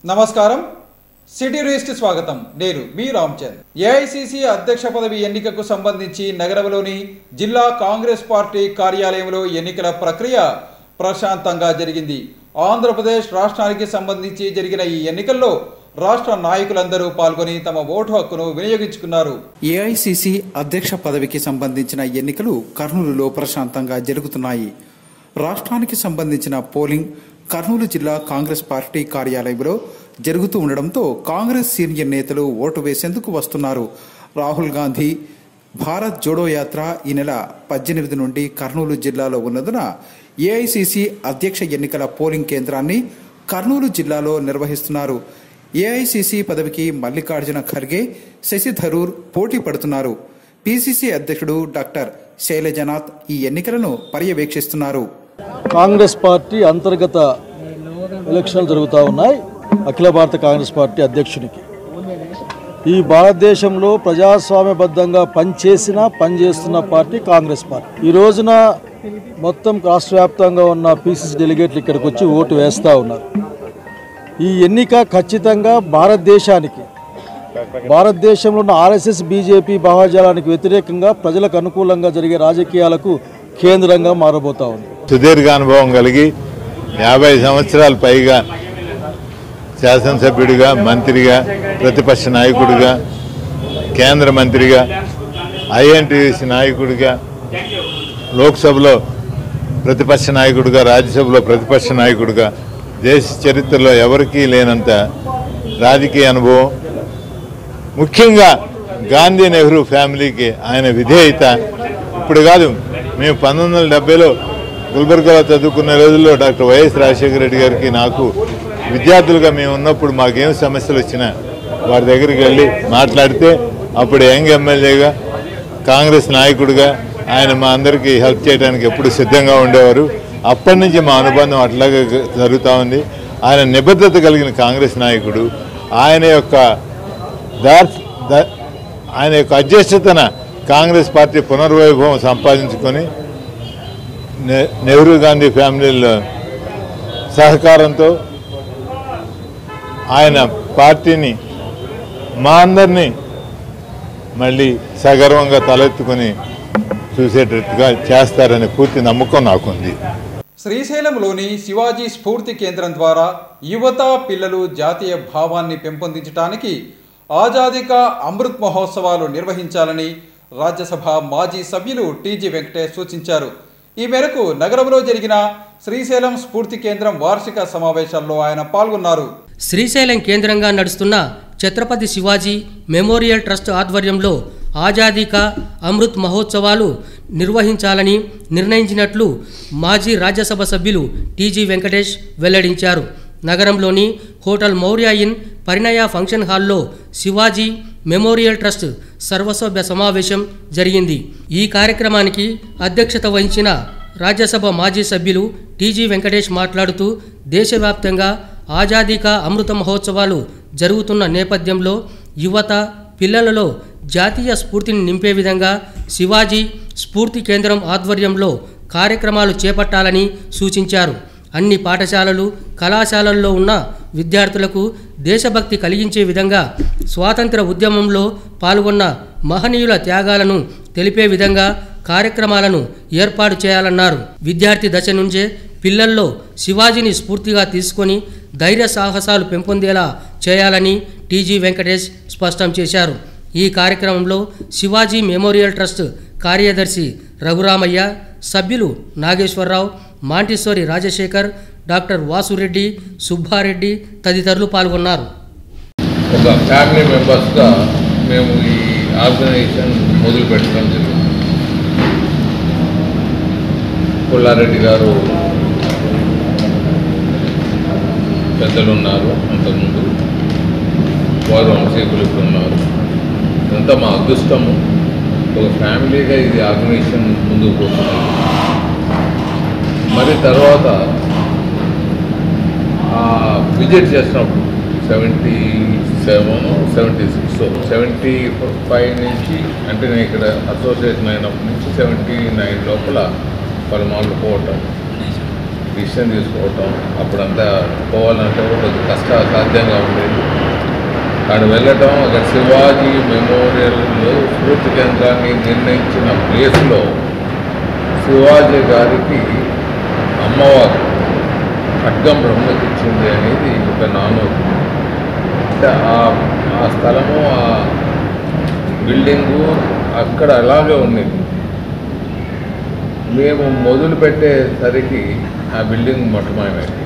నమస్కారం city news కి స్వాగతం నేను మీ రామ్చంద్ ఏఐసిసి అధ్యక్ష పదవి ఎన్నికకు సంబంధించి నగరంలోని జిల్లా కాంగ్రెస్ పార్టీ కార్యాలయంలో ఎన్నికల ప్రక్రియ ప్రశాంతంగా జరిగింది ఆంధ్రప్రదేశ్ రాష్ట్రానికి సంబంధించి జరిగిన ఈ ఎన్నికల్లో రాష్ట్ర నాయకులందరూ పాల్గొని తమ ఓటు హక్కును వినియోగించుకున్నారు ఏఐసిసి అధ్యక్ష పదవికి సంబంధించిన ఎన్నికలు కర్నూలులో ప్రశాంతంగా జరుగుతున్నాయి రాష్ట్రానికి సంబంధించిన పోలింగ్ కర్నూలు జిల్లా కాంగ్రెస్ పార్టీ కార్యాలయంలో జరుగుతూ ఉండడంతో కాంగ్రెస్ సీనియర్ నేతలు ఓటు వేసేందుకు వస్తున్నారు రాహుల్ గాంధీ భారత్ జోడో యాత్ర ఈ నెల పద్దెనిమిది నుండి కర్నూలు జిల్లాలో ఉన్నందున ఏఐసిసి అధ్యక్ష ఎన్నికల పోలింగ్ కేంద్రాన్ని కర్నూలు జిల్లాలో నిర్వహిస్తున్నారు ఏఐసిసి పదవికి మల్లికార్జున ఖర్గే శశి థరూర్ పోటీ పడుతున్నారు పిసిసి అధ్యక్షుడు డాక్టర్ శైలజనాథ్ ఈ ఎన్నికలను పర్యవేక్షిస్తున్నారు కాంగ్రెస్ పార్టీ అంతర్గత ఎలక్షన్లు జరుగుతూ ఉన్నాయి అఖిల భారత కాంగ్రెస్ పార్టీ అధ్యక్షునికి ఈ భారతదేశంలో ప్రజాస్వామ్యబద్ధంగా పనిచేసిన పనిచేస్తున్న పార్టీ కాంగ్రెస్ పార్టీ ఈ రోజున మొత్తం రాష్ట్ర వ్యాప్తంగా ఉన్న పీసీసీ డెలిగేట్లు ఇక్కడికి వచ్చి ఓటు వేస్తూ ఉన్నారు ఈ ఎన్నిక ఖచ్చితంగా భారతదేశానికి భారతదేశంలో ఉన్న ఆర్ఎస్ఎస్ బీజేపీ భావజాలానికి వ్యతిరేకంగా ప్రజలకు అనుకూలంగా జరిగే రాజకీయాలకు కేంద్రంగా మారబోతా ఉంది సుదీర్ఘ అనుభవం కలిగి యాభై సంవత్సరాల పైగా శాసనసభ్యుడిగా మంత్రిగా ప్రతిపక్ష నాయకుడిగా కేంద్ర మంత్రిగా ఐఎన్టీసీ నాయకుడిగా లోక్సభలో ప్రతిపక్ష నాయకుడిగా రాజ్యసభలో ప్రతిపక్ష నాయకుడిగా దేశ చరిత్రలో ఎవరికీ లేనంత రాజకీయ అనుభవం ముఖ్యంగా గాంధీ నెహ్రూ ఫ్యామిలీకి ఆయన విధేయత ఇప్పుడు కాదు మేము పంతొమ్మిది వందల డెబ్బైలో గుల్బర్గాలో చదువుకున్న రోజుల్లో డాక్టర్ వైఎస్ రాజశేఖర రెడ్డి గారికి నాకు విద్యార్థులుగా మేము ఉన్నప్పుడు మాకేం సమస్యలు వచ్చినా వారి దగ్గరికి వెళ్ళి మాట్లాడితే అప్పుడు యంగ్ ఎమ్మెల్యేగా కాంగ్రెస్ నాయకుడిగా ఆయన మా అందరికీ హెల్ప్ చేయడానికి ఎప్పుడు సిద్ధంగా ఉండేవారు అప్పటి నుంచి మా అనుబంధం అట్లాగే జరుగుతూ ఉంది ఆయన నిబద్ధత కలిగిన కాంగ్రెస్ నాయకుడు ఆయన యొక్క దార్ ద- ఆయన యొక్క అధ్యక్షతన కాంగ్రెస్ పార్టీ పునర్వైభవం సంపాదించుకొని నె- నెహ్రూ గాంధీ ఫ్యామిలీల సహకారంతో ఆయన పార్టీని మా అందరినీ మళ్ళీ సగర్వంగా తలెత్తుకొని చూసేటట్టుగా చేస్తారనే పూర్తి నమ్మకం నాకుంది శ్రీశైలంలోని శివాజీ స్ఫూర్తి కేంద్రం ద్వారా యువత పిల్లలు జాతీయ భావాన్ని పెంపొందించడానికి ఆజాదీ కా అమృత్ మహోత్సవాలు నిర్వహించాలని రాజ్యసభ మాజీ సభ్యులు టీజీ వెంకటేష్ సూచించారు ఈ మేరకు నగరంలో జరిగిన శ్రీశైలం స్ఫూర్తి కేంద్రం వార్షిక సమావేశాల్లో ఆయన పాల్గొన్నారు శ్రీశైలం కేంద్రంగా నడుస్తున్న ఛత్రపతి శివాజీ మెమోరియల్ ట్రస్ట్ ఆధ్వర్యంలో ఆజాదీ కా అమృత్ మహోత్సవాలు నిర్వహించాలని నిర్ణయించినట్లు మాజీ రాజ్యసభ సభ్యులు టీజీ వెంకటేష్ వెల్లడించారు నగరంలోని hotel Maurya inn Parinaya function హాల్లో శివాజీ మెమోరియల్ ట్రస్ట్ సర్వసభ్య సమావేశం జరిగింది ఈ కార్యక్రమానికి అధ్యక్షత వహించిన రాజ్యసభ మాజీ సభ్యులు టీజీ వెంకటేష్ మాట్లాడుతూ దేశవ్యాప్తంగా ఆజాదీ కా అమృత మహోత్సవాలు జరుగుతున్న నేపథ్యంలో యువత పిల్లలలో జాతీయ స్ఫూర్తిని నింపే విధంగా శివాజీ స్ఫూర్తి కేంద్రం ఆధ్వర్యంలో కార్యక్రమాలు చేపట్టాలని సూచించారు అన్ని పాఠశాలలు కళాశాలల్లో ఉన్న విద్యార్థులకు దేశభక్తి కలిగించే విధంగా స్వాతంత్ర ఉద్యమంలో పాల్గొన్న మహనీయుల త్యాగాలను తెలిపే విధంగా కార్యక్రమాలను ఏర్పాటు చేయాలన్నారు విద్యార్థి దశ నుంచే పిల్లల్లో శివాజీని స్ఫూర్తిగా తీసుకొని ధైర్య సాహసాలు పెంపొందేలా చేయాలని టీజీ వెంకటేష్ స్పష్టం చేశారు ఈ కార్యక్రమంలో శివాజీ మెమోరియల్ ట్రస్ట్ కార్యదర్శి రఘురామయ్య సభ్యులు నాగేశ్వరరావు మాంటిస్వరి రాజశేఖర్ డాక్టర్ వాసురెడ్డి సుబ్బారెడ్డి తదితరులు పాల్గొన్నారు ఒక ఫ్యామిలీ మెంబర్స్గా మేము ఈ ఆర్గనైజేషన్ మొదలు పెట్టడం జరిగింది పుల్లారెడ్డి గారు పెద్దలు ఉన్నారు అంతకుముందు వారు వంశీకులు ఇప్పుడు ఉన్నారు ఇదంతా మా అదృష్టము ఒక ఫ్యామిలీగా ఇది ఆర్గనైజేషన్ ముందుకు పోతుంది మరి తర్వాత విజిట్ చేసినప్పుడు seventy seven seventy six seventy five నుంచి అంటే నేను ఇక్కడ అసోసియేషన్ అయినప్పటి నుంచి సెవెంటీ నైన్ లోపల పలుమార్లు పోవటం డిసిషన్ తీసుకోవటం అప్పుడంతా పోవాలంటే కూడా కొద్దిగా కష్ట సాధ్యంగా ఉండేది అక్కడ వెళ్ళటం అక్కడ శివాజీ మెమోరియల్లో స్ఫూర్తి కేంద్రాన్ని నిర్ణయించిన ప్లేస్లో శివాజీ గారికి అమ్మవారు ఖడ్గం బ్రహ్మకిచ్చింది అనేది ఒక నానూరు అంటే ఆ ఆ స్థలము ఆ బిల్డింగు అక్కడ అలాగే ఉండేది మేము మొదలు పెట్టేసరికి ఆ బిల్డింగ్ మొట్టమయమైంది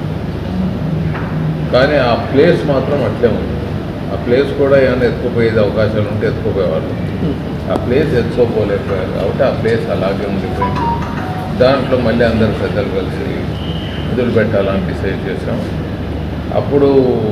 కానీ ఆ ప్లేస్ మాత్రం అట్లే ఉంది ఆ ప్లేస్ కూడా ఏమైనా ఎత్తుకుపోయేది అవకాశాలు ఉంటే ఎత్తుకుపోయేవాళ్ళు ఆ ప్లేస్ ఎత్తుకోపోలేకపోయారు కాబట్టి ఆ ప్లేస్ అలాగే ఉండిపోయింది దాంట్లో మళ్ళీ అందరు పెద్దలు కలిసి మొదలు పెట్టాలని డిసైడ్ చేసాం అప్పుడు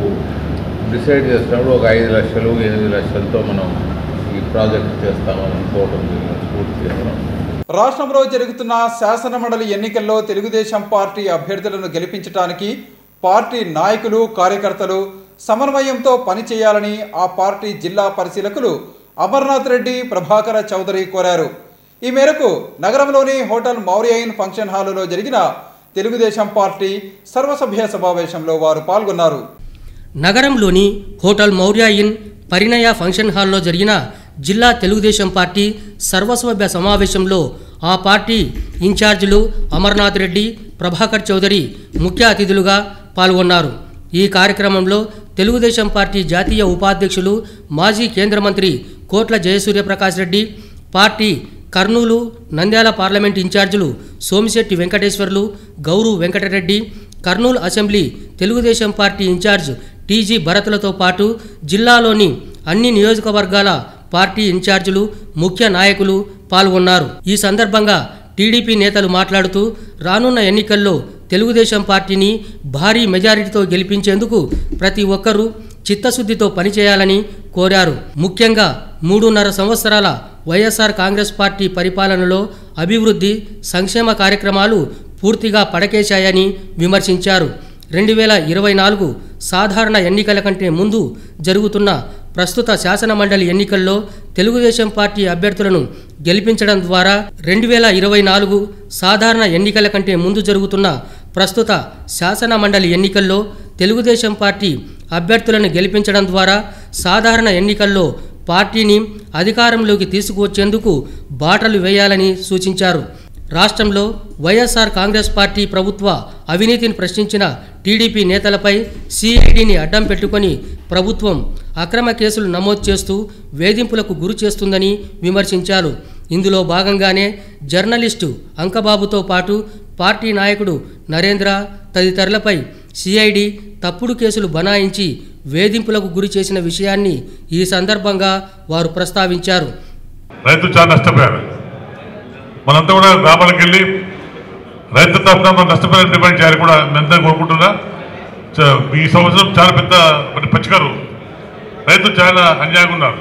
డిసైడ్ చేసినప్పుడు ఒక ఐదు లక్షలు ఎనిమిది లక్షలతో మనం ఈ ప్రాజెక్ట్ చేస్తామని అనుకోవడం జరిగింది పూర్తి చేస్తాం రాష్ట్రంలో జరుగుతున్న శాసనమండలి ఎన్నికల్లో తెలుగుదేశం పార్టీ అభ్యర్థులను గెలిపించడానికి పార్టీ నాయకులు కార్యకర్తలు సమన్వయంతో పనిచేయాలని ఆ పార్టీ జిల్లా పరిశీలకులు అమర్నాథ్ రెడ్డి ప్రభాకర చౌదరి కోరారు ఈ మేరకు నగరంలోని హోటల్ మౌర్యయిన్ ఫంక్షన్ హాలులో జరిగిన తెలుగుదేశం పార్టీ సర్వసభ్య సమావేశంలో వారు పాల్గొన్నారు నగరంలోని hotel Maurya inn Parinaya function హాల్లో జరిగిన జిల్లా తెలుగుదేశం పార్టీ సర్వసభ్య సమావేశంలో ఆ పార్టీ ఇన్ఛార్జీలు అమర్నాథ్ రెడ్డి ప్రభాకర్ చౌదరి ముఖ్య అతిథులుగా పాల్గొన్నారు ఈ కార్యక్రమంలో తెలుగుదేశం పార్టీ జాతీయ ఉపాధ్యక్షులు మాజీ కేంద్ర మంత్రి కోట్ల జయసూర్యప్రకాష్ రెడ్డి పార్టీ కర్నూలు నంద్యాల పార్లమెంట్ ఇన్ఛార్జీలు Somisetty Venkateswarlu Gouru Venkatareddy Kurnool assembly Telugudesam party incharge TG భరత్లతో పాటు జిల్లాలోని అన్ని నియోజకవర్గాల పార్టీ ఇన్ఛార్జీలు ముఖ్య నాయకులు పాల్గొన్నారు ఈ సందర్భంగా టీడీపీ నేతలు మాట్లాడుతూ రానున్న ఎన్నికల్లో తెలుగుదేశం పార్టీని భారీ మెజారిటీతో గెలిపించేందుకు ప్రతి ఒక్కరూ చిత్తశుద్ధితో పనిచేయాలని కోరారు ముఖ్యంగా మూడున్నర సంవత్సరాల వైఎస్ఆర్ కాంగ్రెస్ పార్టీ పరిపాలనలో అభివృద్ధి సంక్షేమ కార్యక్రమాలు పూర్తిగా పడకేశాయని విమర్శించారు రెండు వేల ఇరవై నాలుగు సాధారణ ఎన్నికల కంటే ముందు జరుగుతున్న ప్రస్తుత శాసనమండలి ఎన్నికల్లో తెలుగుదేశం పార్టీ అభ్యర్థులను గెలిపించడం ద్వారా రెండు వేల ఇరవై నాలుగు సాధారణ ఎన్నికల కంటే ముందు జరుగుతున్న ప్రస్తుత శాసన మండలి ఎన్నికల్లో తెలుగుదేశం పార్టీ అభ్యర్థులను గెలిపించడం ద్వారా సాధారణ ఎన్నికల్లో పార్టీని అధికారంలోకి తీసుకువచ్చేందుకు బాటలు వేయాలని సూచించారు రాష్ట్రంలో వైఎస్ఆర్ కాంగ్రెస్ పార్టీ ప్రభుత్వ అవినీతిని ప్రశ్నించిన టీడీపీ నేతలపై సిఐడిని అడ్డం పెట్టుకొని ప్రభుత్వం అక్రమ కేసులు నమోదు చేస్తూ వేధింపులకు గురి చేస్తుందని విమర్శించారు ఇందులో భాగంగానే జర్నలిస్టు అంకబాబుతో పాటు పార్టీ నాయకుడు నరేంద్ర తదితరులపై సిఐడి తప్పుడు కేసులు బనాయించి వేధింపులకు గురి చేసిన విషయాన్ని ఈ సందర్భంగా వారు ప్రస్తావించారు రైతులు చాలా నష్టపోయారు మనంతా కూడా గ్రామాలకు వెళ్ళి రైతు తరఫున మనం నష్టపోయారని డిమాండ్ చేయాలి కూడా మేమంతా కోరుకుంటున్నా చ- ఈ సంవత్సరం చాలా పెద్ద మరి పచ్చికారు రైతులు చాలా అన్యాయంగా ఉన్నారు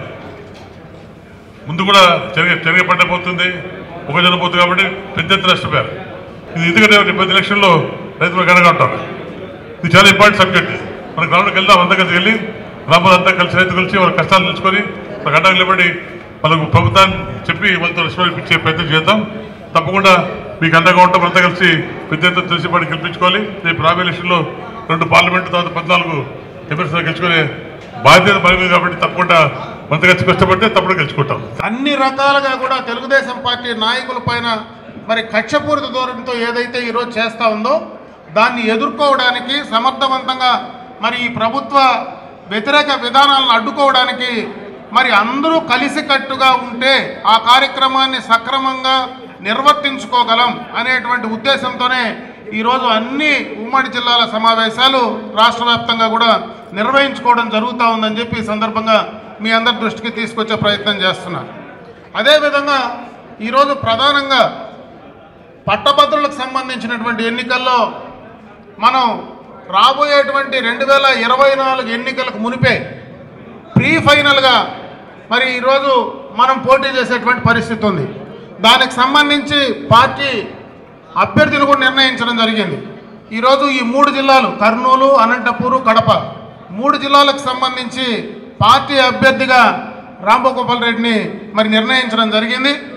ముందు కూడా చెరగ చెరగ పంట పోతుంది ఒకజన పోతుంది కాబట్టి పెద్ద ఎత్తున నష్టపోయారు ఇది ఎందుకంటే ప్రతి ఎలక్షన్లో రైతులు గనగా ఉంటారు ఇది చాలా ఇంపార్టెంట్ సబ్జెక్ట్ మన గ్రామానికి వెళ్దాం అంతా కలిసి వెళ్ళి గ్రామాలు అంతా కలిసి రైతు కలిసి వాళ్ళ కష్టాలు తెలుసుకొని వాళ్ళ గంటకు నిలబడి వాళ్ళకు ప్రభుత్వాన్ని చెప్పి వాళ్ళతో రెస్పాన్స్ ఇచ్చే ప్రయత్నం చేద్దాం తప్పకుండా మీకు అండగా ఉంటాం అంతా కలిసి పెద్ద ఎత్తున తెలిసి పడి గెలిపించుకోవాలి రేపు రాబోయే ఎలక్షన్లో రెండు పార్లమెంట్ తర్వాత పద్నాలుగు ఎమ్మెల్సీ గెలుచుకునే బాధ్యత మన మీద కాబట్టి తప్పకుండా మనతో కలిసి కష్టపడితే తప్పకుండా గెలుచుకుంటాం అన్ని రకాలుగా కూడా తెలుగుదేశం పార్టీ నాయకుల పైన మరి కక్షపూరిత ధోరణితో ఏదైతే ఈరోజు చేస్తూ ఉందో దాన్ని ఎదుర్కోవడానికి సమర్థవంతంగా మరి ఈ ప్రభుత్వ వ్యతిరేక విధానాలను అడ్డుకోవడానికి మరి అందరూ కలిసికట్టుగా ఉంటే ఆ కార్యక్రమాన్ని సక్రమంగా నిర్వర్తించుకోగలం అనేటువంటి ఉద్దేశంతోనే ఈరోజు అన్ని ఉమ్మడి జిల్లాల సమావేశాలు రాష్ట్ర వ్యాప్తంగా కూడా నిర్వహించుకోవడం జరుగుతూ ఉందని చెప్పి ఈ సందర్భంగా మీ అందరి దృష్టికి తీసుకొచ్చే ప్రయత్నం చేస్తున్నాను అదేవిధంగా ఈరోజు ప్రధానంగా పట్టభద్రులకు సంబంధించినటువంటి ఎన్నికల్లో మనం రాబోయేటువంటి రెండు వేల ఇరవై నాలుగు ఎన్నికలకు మునిపే ప్రీ ఫైనల్గా మరి ఈరోజు మనం పోటీ చేసేటువంటి పరిస్థితి ఉంది దానికి సంబంధించి పార్టీ అభ్యర్థిని కూడా నిర్ణయించడం జరిగింది ఈరోజు ఈ మూడు జిల్లాలు కర్నూలు అనంతపూరు కడప మూడు జిల్లాలకు సంబంధించి పార్టీ అభ్యర్థిగా రాంగోపాల్ రెడ్డిని మరి నిర్ణయించడం జరిగింది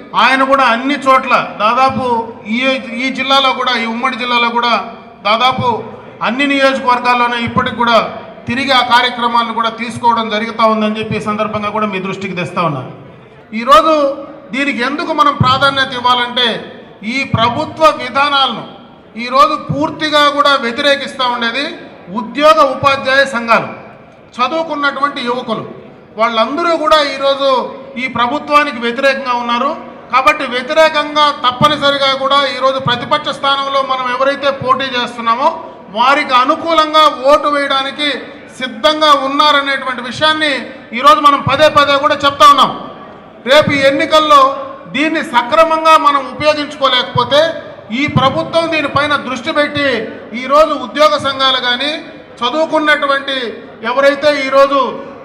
ఆయన కూడా అన్ని చోట్ల దాదాపు ఈ ఈ జిల్లాలో కూడా ఈ ఉమ్మడి జిల్లాలో కూడా దాదాపు అన్ని నియోజకవర్గాల్లోనే ఇప్పటికి కూడా తిరిగి ఆ కార్యక్రమాలను కూడా తీసుకోవడం జరుగుతూ ఉందని చెప్పి ఈ సందర్భంగా కూడా మీ దృష్టికి తెస్తా ఉన్నాను ఈరోజు దీనికి ఎందుకు మనం ప్రాధాన్యత ఇవ్వాలంటే ఈ ప్రభుత్వ విధానాలను ఈరోజు పూర్తిగా కూడా వ్యతిరేకిస్తూ ఉండేది ఉద్యోగ ఉపాధ్యాయ సంఘాలు చదువుకున్నటువంటి యువకులు వాళ్ళందరూ కూడా ఈరోజు ఈ ప్రభుత్వానికి వ్యతిరేకంగా ఉన్నారు కాబట్టి వ్యతిరేకంగా తప్పనిసరిగా కూడా ఈరోజు ప్రతిపక్ష స్థానంలో మనం ఎవరైతే పోటీ చేస్తున్నామో వారికి అనుకూలంగా ఓటు వేయడానికి సిద్ధంగా ఉన్నారనేటువంటి విషయాన్ని ఈరోజు మనం పదే పదే కూడా చెప్తా ఉన్నాం రేపు ఈ ఎన్నికల్లో దీన్ని సక్రమంగా మనం ఉపయోగించుకోలేకపోతే ఈ ప్రభుత్వం దీనిపైన దృష్టి పెట్టి ఈరోజు ఉద్యోగ సంఘాలు కానీ చదువుకున్నటువంటి ఎవరైతే ఈరోజు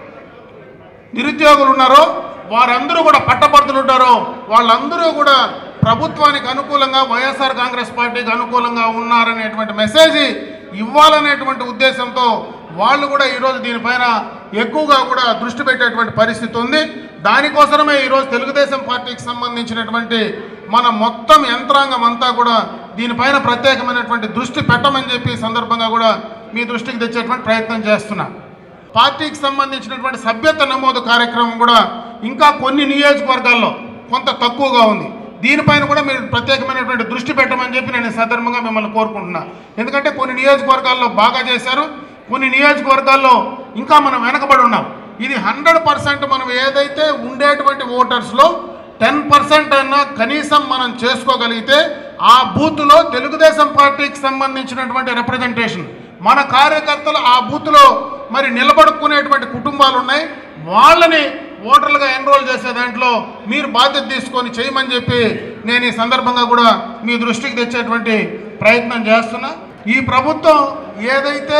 నిరుద్యోగులు ఉన్నారో వారందరూ కూడా పట్టభద్రులు ఉంటారో వాళ్ళందరూ కూడా ప్రభుత్వానికి అనుకూలంగా వైఎస్ఆర్ కాంగ్రెస్ పార్టీకి అనుకూలంగా ఉన్నారనేటువంటి మెసేజ్ ఇవ్వాలనేటువంటి ఉద్దేశంతో వాళ్ళు కూడా ఈరోజు దీనిపైన ఎక్కువగా కూడా దృష్టి పెట్టేటువంటి పరిస్థితి ఉంది దానికోసమే ఈరోజు తెలుగుదేశం పార్టీకి సంబంధించినటువంటి మన మొత్తం యంత్రాంగం అంతా కూడా దీనిపైన ప్రత్యేకమైనటువంటి దృష్టి పెట్టమని చెప్పి ఈ సందర్భంగా కూడా మీ దృష్టికి తెచ్చేటువంటి ప్రయత్నం చేస్తున్నా పార్టీకి సంబంధించినటువంటి సభ్యత నమోదు కార్యక్రమం కూడా ఇంకా కొన్ని నియోజకవర్గాల్లో కొంత తక్కువగా ఉంది దీనిపైన కూడా మీరు ప్రత్యేకమైనటువంటి దృష్టి పెట్టమని చెప్పి నేను ఈ సందర్భంగా మిమ్మల్ని కోరుకుంటున్నా ఎందుకంటే కొన్ని నియోజకవర్గాల్లో బాగా చేశారు కొన్ని నియోజకవర్గాల్లో ఇంకా మనం వెనకబడి ఉన్నాం ఇది హండ్రెడ్ పర్సెంట్ మనం ఏదైతే ఉండేటువంటి ఓటర్స్లో టెన్ పర్సెంట్ అన్నా కనీసం మనం చేసుకోగలిగితే ఆ బూత్లో తెలుగుదేశం పార్టీకి సంబంధించినటువంటి రిప్రజెంటేషన్ మన కార్యకర్తలు ఆ బూత్లో మరి నిలబడుకునేటువంటి కుటుంబాలు ఉన్నాయి వాళ్ళని ఓటర్లుగా ఎన్రోల్ చేసే దాంట్లో మీరు బాధ్యత తీసుకొని చేయమని చెప్పి నేను ఈ సందర్భంగా కూడా మీ దృష్టికి తెచ్చేటువంటి ప్రయత్నం చేస్తున్నా ఈ ప్రభుత్వం ఏదైతే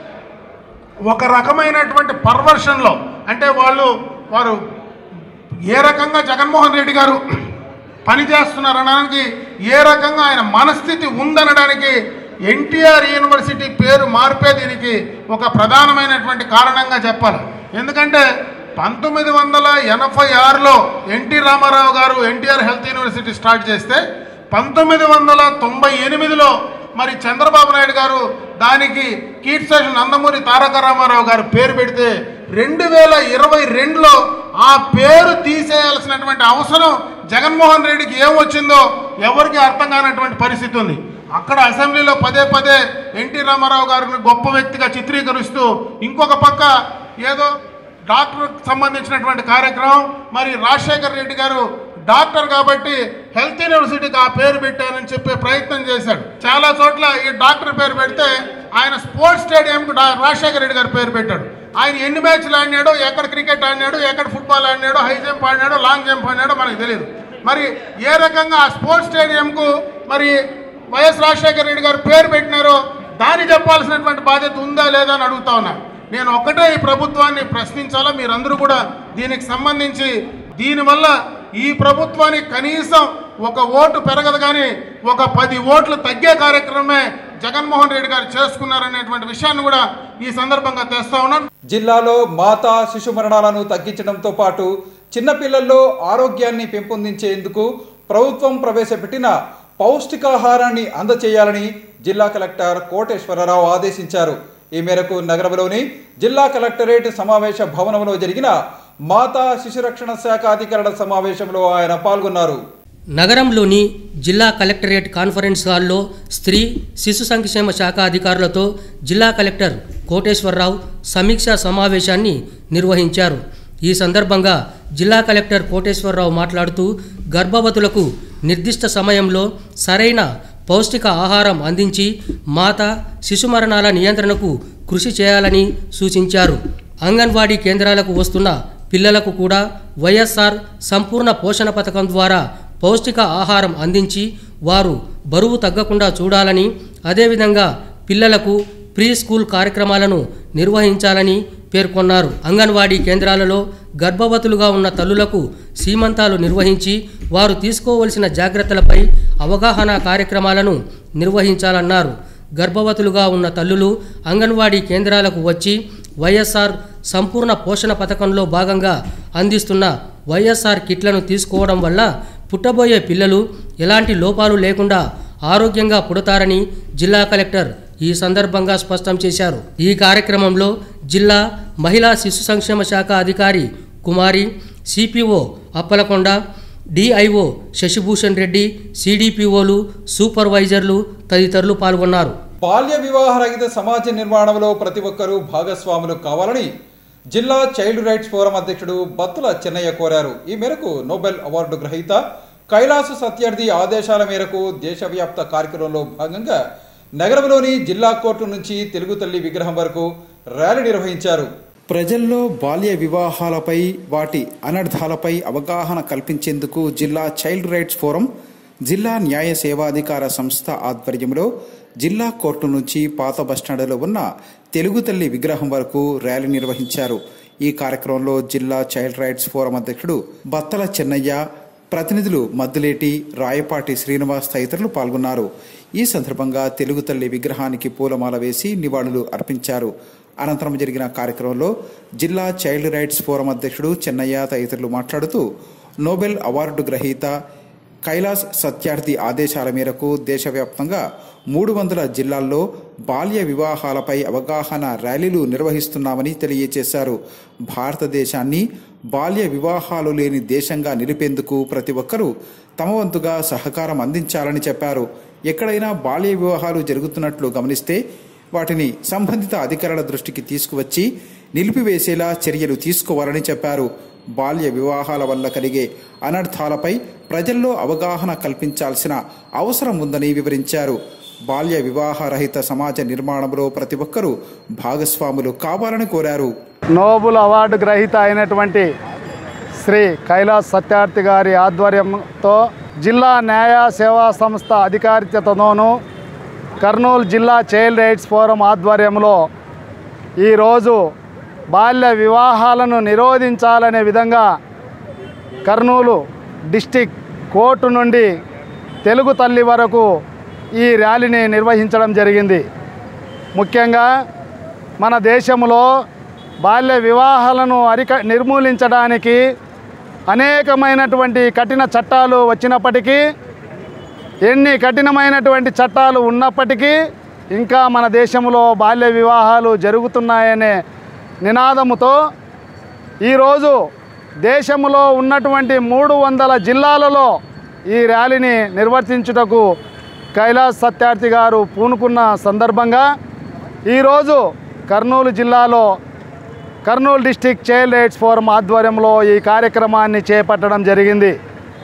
ఒక రకమైనటువంటి పర్వర్షన్లో అంటే వాళ్ళు వారు ఏ రకంగా జగన్మోహన్ రెడ్డి గారు పనిచేస్తున్నారనడానికి ఏ రకంగా ఆయన మనస్థితి ఉందనడానికి ఎన్టీఆర్ యూనివర్సిటీ పేరు మార్పే దీనికి ఒక ప్రధానమైనటువంటి కారణంగా చెప్పాలి ఎందుకంటే పంతొమ్మిది వందల ఎనభై ఆరులో ఎన్టీ రామారావు గారు ఎన్టీఆర్ హెల్త్ యూనివర్సిటీ స్టార్ట్ చేస్తే పంతొమ్మిది వందల తొంభై ఎనిమిదిలో మరి చంద్రబాబు నాయుడు గారు దానికి కీర్తిశేషు నందమూరి తారక రామారావు గారు పేరు పెడితే రెండు వేల ఇరవై రెండులో ఆ పేరు తీసేయాల్సినటువంటి అవసరం జగన్మోహన్ రెడ్డికి ఏం వచ్చిందో ఎవరికి అర్థం కానటువంటి పరిస్థితి ఉంది అక్కడ అసెంబ్లీలో పదే పదే ఎన్టీ రామారావు గారిని గొప్ప వ్యక్తిగా చిత్రీకరిస్తూ ఇంకొక పక్క ఏదో డాక్టర్కి సంబంధించినటువంటి కార్యక్రమం మరి రాజశేఖర్ రెడ్డి గారు డాక్టర్ కాబట్టి హెల్త్ యూనివర్సిటీకి ఆ పేరు పెట్టారని చెప్పే ప్రయత్నం చేశాడు చాలా చోట్ల ఈ డాక్టర్ పేరు పెడితే ఆయన స్పోర్ట్స్ స్టేడియంకి డా- రాజశేఖర రెడ్డి గారు పేరు పెట్టాడు ఆయన ఎన్ని మ్యాచ్లు ఆడినాడో ఎక్కడ క్రికెట్ ఆడినాడు ఎక్కడ ఫుట్బాల్ ఆడినాడో హై జంప్ ఆడినాడో లాంగ్ జంప్ ఆడినాడో మనకు తెలియదు మరి ఏ రకంగా ఆ స్పోర్ట్స్ స్టేడియంకు మరి వైఎస్ రాజశేఖర రెడ్డి గారు పేరు పెట్టినారో దాన్ని చెప్పాల్సినటువంటి బాధ్యత ఉందా లేదా అని అడుగుతా ఉన్నా నేను ఒక్కటే ఈ ప్రభుత్వాన్ని ప్రశ్నించాలా మీరందరూ కూడా దీనికి సంబంధించి దీనివల్ల ఈ ప్రభుత్వానికి కనీసం ఒక ఓటు పెరగదు కానీ ఒక పది ఓట్లు తగ్గే కార్యక్రమమే జగన్మోహన్ రెడ్డి గారు చేసుకున్నారనేటువంటి విషయాన్ని కూడా ఈ సందర్భంగా తెస్తా ఉన్నాను జిల్లాలో మాతా శిశు మరణాలను తగ్గించడంతో పాటు చిన్నపిల్లల్లో ఆరోగ్యాన్ని పెంపొందించేందుకు ప్రభుత్వం ప్రవేశపెట్టిన పౌష్టికాహారాన్ని అందచేయాలని జిల్లా కలెక్టర్ కోటేశ్వరరావు ఆదేశించారు ఈ మేరకు నగరంలోని జిల్లా కలెక్టరేట్ సమావేశ భవనంలో జరిగిన మాతా శిశు రక్షణ శాఖ అధికారుల సమావేశంలో ఆయన పాల్గొన్నారు నగరంలోని జిల్లా కలెక్టరేట్ కాన్ఫరెన్స్ హాల్లో స్త్రీ శిశు సంక్షేమ శాఖ అధికారులతో జిల్లా కలెక్టర్ కోటేశ్వరరావు సమీక్షా సమావేశాన్ని నిర్వహించారు ఈ సందర్భంగా జిల్లా కలెక్టర్ కోటేశ్వరరావు మాట్లాడుతూ గర్భవతులకు నిర్దిష్ట సమయంలో సరైన పౌష్టిక ఆహారం అందించి మాత శిశు మరణాల నియంత్రణకు కృషి చేయాలని సూచించారు అంగన్వాడీ కేంద్రాలకు వస్తున్న పిల్లలకు కూడా వైఎస్ఆర్ సంపూర్ణ పోషణ పథకం ద్వారా పౌష్టిక ఆహారం అందించి వారు బరువు తగ్గకుండా చూడాలని అదేవిధంగా పిల్లలకు ప్రీ స్కూల్ కార్యక్రమాలను నిర్వహించాలని పేర్కొన్నారు అంగన్వాడీ కేంద్రాలలో గర్భవతులుగా ఉన్న తల్లులకు సీమంతాలు నిర్వహించి వారు తీసుకోవలసిన జాగ్రత్తలపై అవగాహన కార్యక్రమాలను నిర్వహించాలన్నారు గర్భవతులుగా ఉన్న తల్లులు అంగన్వాడీ కేంద్రాలకు వచ్చి వైఎస్ఆర్ సంపూర్ణ పోషణ పథకంలో భాగంగా అందిస్తున్న వైఎస్ఆర్ కిట్లను తీసుకోవడం వల్ల పుట్టబోయే పిల్లలు ఎలాంటి లోపాలు లేకుండా ఆరోగ్యంగా పుడతారని జిల్లా కలెక్టర్ ఈ సందర్భంగా స్పష్టం చేశారు ఈ కార్యక్రమంలో జిల్లా మహిళా శిశు సంక్షేమ శాఖ అధికారి కుమారి సిపిఓ అప్పలకొండ డిఐఓ శశిభూషణ్ రెడ్డి సిడిపిఓలు సూపర్వైజర్లు తదితరులు పాల్గొన్నారు బాల్య వివాహరహిత సమాజ నిర్మాణంలో ప్రతి ఒక్కరూ భాగస్వాములు కావాలని జిల్లా చైల్డ్ రైట్స్ ఫోరం అధ్యక్షుడు బత్తుల చెన్నయ్య కోరారు ఈ మేరకు నోబెల్ అవార్డు గ్రహీత కైలాసు సత్యార్థి ఆదేశాల మేరకు దేశవ్యాప్త కార్యక్రమంలో భాగంగా నగరంలోని జిల్లా కోర్టు నుంచి తెలుగు తల్లి విగ్రహం వరకు ర్యాలీ నిర్వహించారు ప్రజల్లో బాల్య వివాహాలపై వాటి అనర్థాలపై అవగాహన కల్పించేందుకు జిల్లా చైల్డ్ రైట్స్ ఫోరం జిల్లా న్యాయ సేవాధికార సంస్థ ఆధ్వర్యంలో జిల్లా కోర్టు నుంచి పాత బస్టాండులో ఉన్న తెలుగు తల్లి విగ్రహం వరకు ర్యాలీ నిర్వహించారు ఈ కార్యక్రమంలో జిల్లా చైల్డ్ రైట్స్ ఫోరం అధ్యక్షుడు బత్తల చెన్నయ్య ప్రతినిధులు మద్దులేటి రాయపాటి శ్రీనివాస్ తదితరులు పాల్గొన్నారు ఈ సందర్భంగా తెలుగు తల్లి విగ్రహానికి పూలమాల వేసి నివాళులు అర్పించారు అనంతరం జరిగిన కార్యక్రమంలో జిల్లా చైల్డ్ రైట్స్ ఫోరం అధ్యక్షుడు చెన్నయ్య తదితరులు మాట్లాడుతూ నోబెల్ అవార్డు గ్రహీత కైలాస్ సత్యార్థి ఆదేశాల మేరకు దేశవ్యాప్తంగా మూడు వందల జిల్లాల్లో బాల్య వివాహాలపై అవగాహన ర్యాలీలు నిర్వహిస్తున్నామని తెలియజేశారు భారతదేశాన్ని బాల్య వివాహాలు లేని దేశంగా నిలిపేందుకు ప్రతి ఒక్కరూ తమ వంతుగా సహకారం అందించాలని చెప్పారు ఎక్కడైనా బాల్య వివాహాలు జరుగుతున్నట్లు గమనిస్తే వాటిని సంబంధిత అధికారుల దృష్టికి తీసుకువచ్చి నిలిపివేసేలా చర్యలు తీసుకోవాలని చెప్పారు బాల్య వివాహాల వల్ల కలిగే అనర్థాలపై ప్రజల్లో అవగాహన కల్పించాల్సిన అవసరం ఉందని వివరించారు బాల్య వివాహరహిత సమాజ నిర్మాణంలో ప్రతి ఒక్కరూ భాగస్వాములు కావాలని కోరారు నోబుల్ అవార్డు గ్రహీత అయినటువంటి శ్రీ కైలాస్ సత్యార్థి గారి ఆధ్వర్యంతో జిల్లా న్యాయ సేవా సంస్థ అధికారితతోనూ కర్నూలు జిల్లా చైల్డ్ రైట్స్ ఫోరం ఆధ్వర్యంలో ఈరోజు బాల్య వివాహాలను నిరోధించాలనే విధంగా కర్నూలు డిస్టిక్ కోర్టు నుండి తెలుగు తల్లి వరకు ఈ ర్యాలీని నిర్వహించడం జరిగింది ముఖ్యంగా మన దేశంలో బాల్య వివాహాలను అరిక నిర్మూలించడానికి అనేకమైనటువంటి కఠిన చట్టాలు వచ్చినప్పటికీ ఎన్ని కఠినమైనటువంటి చట్టాలు ఉన్నప్పటికీ ఇంకా మన దేశంలో బాల్య వివాహాలు జరుగుతున్నాయనే నినాదముతో ఈరోజు దేశంలో ఉన్నటువంటి మూడు వందల జిల్లాలలో ఈ ర్యాలీని నిర్వర్తించుటకు కైలాస్ సత్యార్థి గారు పూనుకున్న సందర్భంగా ఈరోజు కర్నూలు జిల్లాలో Kurnool district child rights forum ఆధ్వర్యంలో ఈ కార్యక్రమాన్ని చేపట్టడం జరిగింది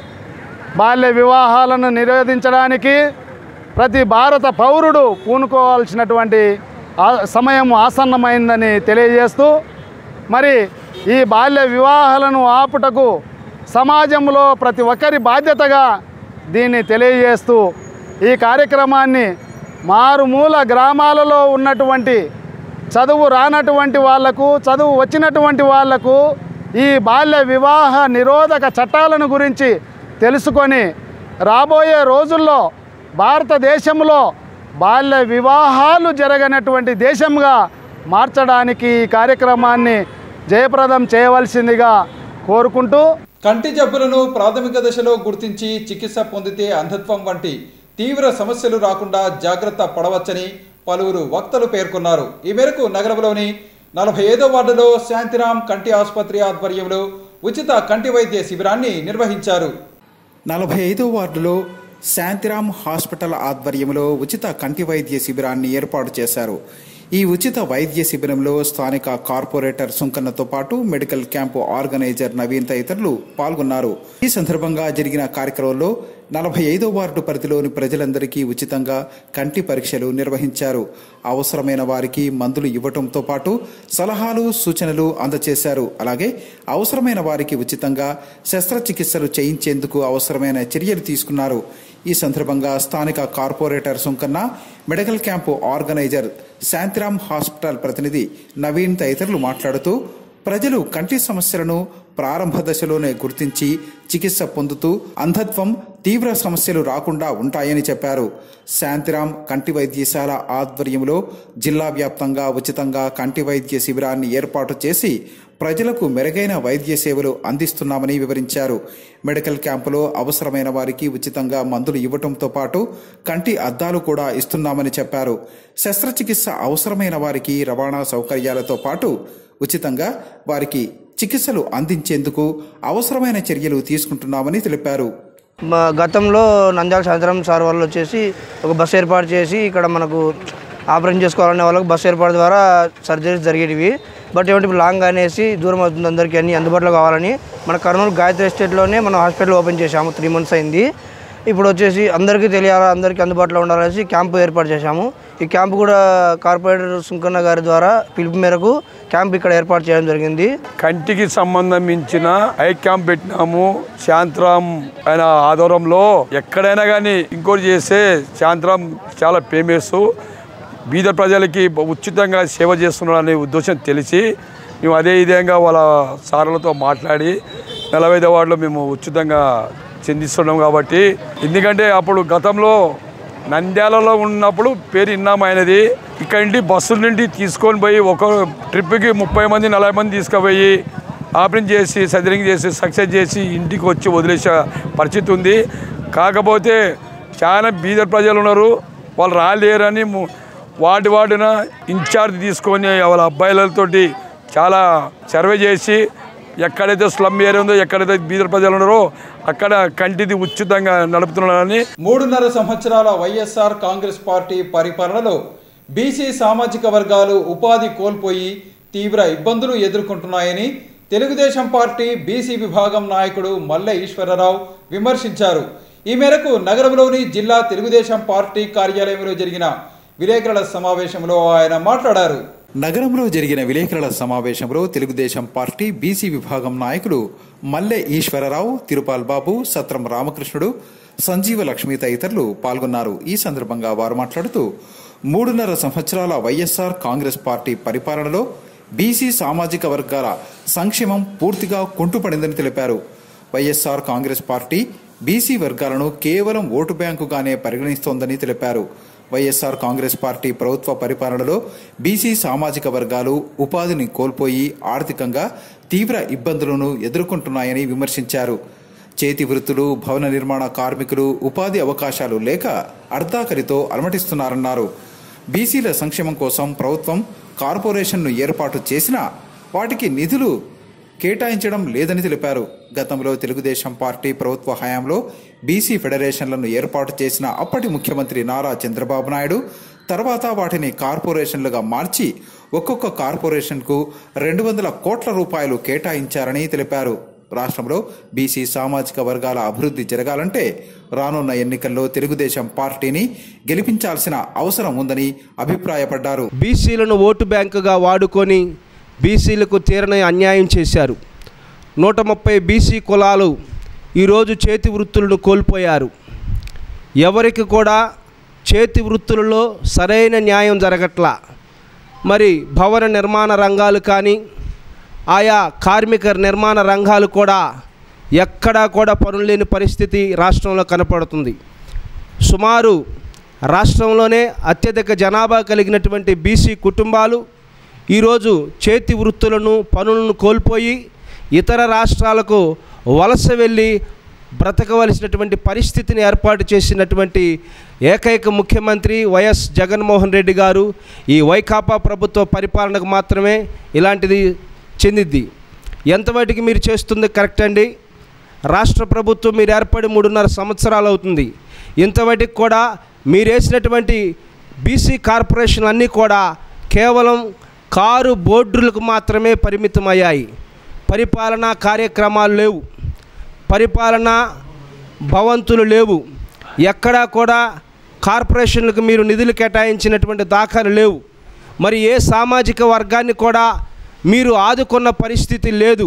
బాల్య వివాహాలను నిరోధించడానికి ప్రతి భారత పౌరుడు పూనుకోవాల్సినటువంటి ఆ- సమయం ఆసన్నమైందని తెలియజేస్తూ మరి ఈ బాల్య వివాహాలను ఆపుటకు సమాజంలో ప్రతి ఒక్కరి బాధ్యతగా దీన్ని తెలియజేస్తూ ఈ కార్యక్రమాన్ని మారుమూల గ్రామాలలో ఉన్నటువంటి చదువు రానటువంటి వాళ్లకు చదువు వచ్చినటువంటి వాళ్లకు ఈ బాల్య వివాహ నిరోధక చట్టాలను గురించి తెలుసుకొని రాబోయే రోజుల్లో భారతదేశంలో బాల్య వివాహాలు జరగనటువంటి దేశంగా మార్చడానికి ఈ కార్యక్రమాన్ని జయప్రదం చేయవలసిందిగా కోరుకుంటూ కంటి జబ్బులను ప్రాథమిక దశలో గుర్తించి చికిత్స పొందితే అంధత్వం వంటి తీవ్ర సమస్యలు రాకుండా జాగ్రత్త పడవచ్చని పలువురు వక్తలు పేర్కొన్నారు ఈ మేరకు నగరంలోని నలభై ఐదో వార్డులో శాంతిరాం కంటి ఆసుపత్రి ఆధ్వర్యంలో ఉచిత కంటి వైద్య శిబిరాన్ని నిర్వహించారు నలభై ఐదో వార్డులో శాంతిరాం హాస్పిటల్ ఆధ్వర్యంలో ఉచిత కంటి వైద్య శిబిరాన్ని ఏర్పాటు చేశారు ఈ ఉచిత వైద్య శిబిరంలో స్థానిక కార్పొరేటర్ సుంకన్నతో పాటు మెడికల్ క్యాంపు ఆర్గనైజర్ నవీన్ తదితరులు పాల్గొన్నారు ఈ సందర్భంగా జరిగిన కార్యక్రమంలో నలభై ఐదో వార్డు పరిధిలోని ప్రజలందరికీ ఉచితంగా కంటి పరీక్షలు నిర్వహించారు అవసరమైన వారికి మందులు ఇవ్వటంతో పాటు సలహాలు సూచనలు అందజేశారు అలాగే అవసరమైన వారికి ఉచితంగా శస్త్రచికిత్సలు చేయించేందుకు అవసరమైన చర్యలు తీసుకున్నారు ఈ సందర్భంగా స్థానిక corporator Sunkanna medical camp organiser Shantiram hospital ప్రతినిధి నవీన్ తదితరులు మాట్లాడుతూ ప్రజలు కంటి సమస్యలను ప్రారంభ దశలోనే గుర్తించి చికిత్స పొందుతూ అంధత్వం తీవ్ర సమస్యలు రాకుండా ఉంటాయని చెప్పారు శాంతిరామ్ కంటి వైద్యశాల ఆధ్వర్యంలో జిల్లా వ్యాప్తంగా ఉచితంగా కంటి వైద్య శిబిరాన్ని ఏర్పాటు చేసి ప్రజలకు మెరుగైన వైద్య సేవలు అందిస్తున్నామని వివరించారు మెడికల్ క్యాంపులో అవసరమైన వారికి ఉచితంగా మందులు ఇవ్వటంతో పాటు కంటి అద్దాలు కూడా ఇస్తున్నామని చెప్పారు శస్త్రచికిత్స అవసరమైన వారికి రవాణా సౌకర్యాలతో పాటు ఉచితంగా వారికి చికిత్సలు అందించేందుకు అవసరమైన చర్యలు తీసుకుంటున్నామని తెలిపారు మా గతంలో నంద్యాల సాయంత్రం సార్ వాళ్ళు వచ్చేసి ఒక బస్సు ఏర్పాటు చేసి ఇక్కడ మనకు ఆపరేషన్ చేసుకోవాలనే వాళ్ళకి బస్సు ఏర్పాటు ద్వారా సర్జరీస్ జరిగేటివి బట్ ఏమంటే ఇప్పుడు లాంగ్ అనేసి దూరం అవుతుంది అందరికీ అన్ని అందుబాటులో కావాలని మన కర్నూలు గాయత్రి ఎస్టేట్లోనే మనం హాస్పిటల్ ఓపెన్ చేశాము త్రీ మంత్స్ అయింది ఇప్పుడు వచ్చేసి అందరికీ తెలియాలా అందరికీ అందుబాటులో ఉండాలనేసి క్యాంపు ఏర్పాటు చేశాము ఈ క్యాంపు కూడా కార్పొరేటర్ సుంకన్న గారి ద్వారా పిలుపు మేరకు క్యాంప్ ఇక్కడ ఏర్పాటు చేయడం జరిగింది కంటికి సంబంధించిన ఐ క్యాంప్ పెట్టినాము శాంతరాం ఆయన ఆధ్వర్యంలో ఎక్కడైనా కానీ ఇంకోటి చేస్తే శాంతరాం చాలా ఫేమస్ బీద ప్రజలకి ఉచితంగా సేవ చేస్తున్నాడనే ఉద్దేశం తెలిసి మేము అదే విధంగా వాళ్ళ సార్లతో మాట్లాడి నలభై వార్డులో మేము ఉచితంగా చెందిస్తున్నాం కాబట్టి ఎందుకంటే అప్పుడు గతంలో నంద్యాలలో ఉన్నప్పుడు పేరు విన్నాం ఆయనది ఇక్కడి నుండి బస్సుల నుండి తీసుకొని పోయి ఒక ట్రిప్కి ముప్పై మంది నలభై మంది తీసుకుపోయి ఆపరేషన్ చేసి సర్జరింగ్ చేసి సక్సెస్ చేసి ఇంటికి వచ్చి వదిలేసే పరిస్థితి ఉంది కాకపోతే చాలా బీద ప్రజలు ఉన్నారు వాళ్ళు రాలేరని ము- వాటి వాడిన ఇన్ఛార్జ్ తీసుకొని వాళ్ళ అబ్బాయిలతోటి చాలా సర్వే చేసి ఎక్కడైతే స్లమ్ ఏరియా ఉందో ఎక్కడైతే బీద ప్రజలు ఉన్నారో అక్కడ కంటిది ఉచితంగా నడుపుతున్నారని మూడున్నర సంవత్సరాల వైఎస్ఆర్ కాంగ్రెస్ పార్టీ పరిపాలనలో బీసీ సామాజిక వర్గాలు ఉపాధి కోల్పోయి తీవ్ర ఇబ్బందులు ఎదుర్కొంటున్నాయని తెలుగుదేశం పార్టీ బీసీ విభాగం నాయకుడు మల్లె ఈశ్వరరావు విమర్శించారు ఈ మేరకు నగరంలోని జిల్లా తెలుగుదేశం పార్టీ కార్యాలయంలో జరిగిన విలేకరుల సమావేశంలో ఆయన మాట్లాడారు నగరంలో జరిగిన విలేకరుల సమావేశంలో తెలుగుదేశం పార్టీ బీసీ విభాగం నాయకులు మల్లె ఈశ్వరరావు తిరుపాల్ బాబు సత్రం రామకృష్ణుడు సంజీవ లక్ష్మి తదితరులు పాల్గొన్నారు ఈ సందర్భంగా వారు మాట్లాడుతూ మూడున్నర సంవత్సరాల వైఎస్ఆర్ కాంగ్రెస్ పార్టీ పరిపాలనలో బీసీ సామాజిక వర్గాల సంక్షేమం పూర్తిగా కుంటుపడిందని తెలిపారు వైఎస్ఆర్ కాంగ్రెస్ పార్టీ బీసీ వర్గాలను కేవలం ఓటు బ్యాంకుగానే పరిగణిస్తోందని తెలిపారు వైఎస్ఆర్ కాంగ్రెస్ పార్టీ ప్రభుత్వ పరిపాలనలో బీసీ సామాజిక వర్గాలు ఉపాధిని కోల్పోయి ఆర్థికంగా తీవ్ర ఇబ్బందులను ఎదుర్కొంటున్నాయని విమర్శించారు చేతి వృత్తులు భవన నిర్మాణ కార్మికులు ఉపాధి అవకాశాలు లేక అర్ధాకరితో అలమటిస్తున్నారన్నారు బీసీల సంక్షేమం కోసం ప్రభుత్వం కార్పొరేషన్ను ఏర్పాటు చేసినా వాటికి నిధులు కేటాయించడం లేదని తెలిపారు గతంలో తెలుగుదేశం పార్టీ ప్రభుత్వ హయాంలో బీసీ ఫెడరేషన్లను ఏర్పాటు చేసిన అప్పటి ముఖ్యమంత్రి నారా చంద్రబాబు నాయుడు తర్వాత వాటిని కార్పొరేషన్లుగా మార్చి ఒక్కొక్క కార్పొరేషన్కు రెండు వందల కోట్ల రూపాయలు కేటాయించారని తెలిపారు రాష్ట్రంలో బీసీ సామాజిక వర్గాల అభివృద్ధి జరగాలంటే రానున్న ఎన్నికల్లో తెలుగుదేశం పార్టీని గెలిపించాల్సిన అవసరం ఉందని అభిప్రాయపడ్డారు బీసీలను ఓటు బ్యాంకుగా వాడుకొని బీసీలకు తీరని అన్యాయం చేశారు నూట ముప్పై బీసీ కులాలు ఈరోజు చేతి వృత్తులను కోల్పోయారు ఎవరికి కూడా చేతి వృత్తులలో సరైన న్యాయం జరగట్లా మరి భవన నిర్మాణ రంగాలు కానీ ఆయా కార్మిక నిర్మాణ రంగాలు కూడా ఎక్కడా కూడా పనులు లేని పరిస్థితి రాష్ట్రంలో కనపడుతుంది సుమారు రాష్ట్రంలోనే అత్యధిక జనాభా కలిగినటువంటి బీసీ కుటుంబాలు ఈరోజు చేతి వృత్తులను పనులను కోల్పోయి ఇతర రాష్ట్రాలకు వలస వెళ్ళి బ్రతకవలసినటువంటి పరిస్థితిని ఏర్పాటు చేసినటువంటి ఏకైక ముఖ్యమంత్రి వైఎస్ జగన్మోహన్ రెడ్డి గారు ఈ వైకాపా ప్రభుత్వ పరిపాలనకు మాత్రమే ఇలాంటిది చెందిద్ది ఎంతవాటికి మీరు చేస్తుంది కరెక్ట్ అండి రాష్ట్ర ప్రభుత్వం మీరు ఏర్పడి మూడున్నర సంవత్సరాలు అవుతుంది ఇంతవాటికి కూడా మీరు వేసినటువంటి బీసీ కార్పొరేషన్లు అన్నీ కూడా కేవలం కారు బోర్డులకు మాత్రమే పరిమితమయ్యాయి పరిపాలనా కార్యక్రమాలు లేవు పరిపాలన భవంతులు లేవు ఎక్కడా కూడా కార్పొరేషన్లకు మీరు నిధులు కేటాయించినటువంటి దాఖలు లేవు మరి ఏ సామాజిక వర్గాన్ని కూడా మీరు ఆదుకున్న పరిస్థితి లేదు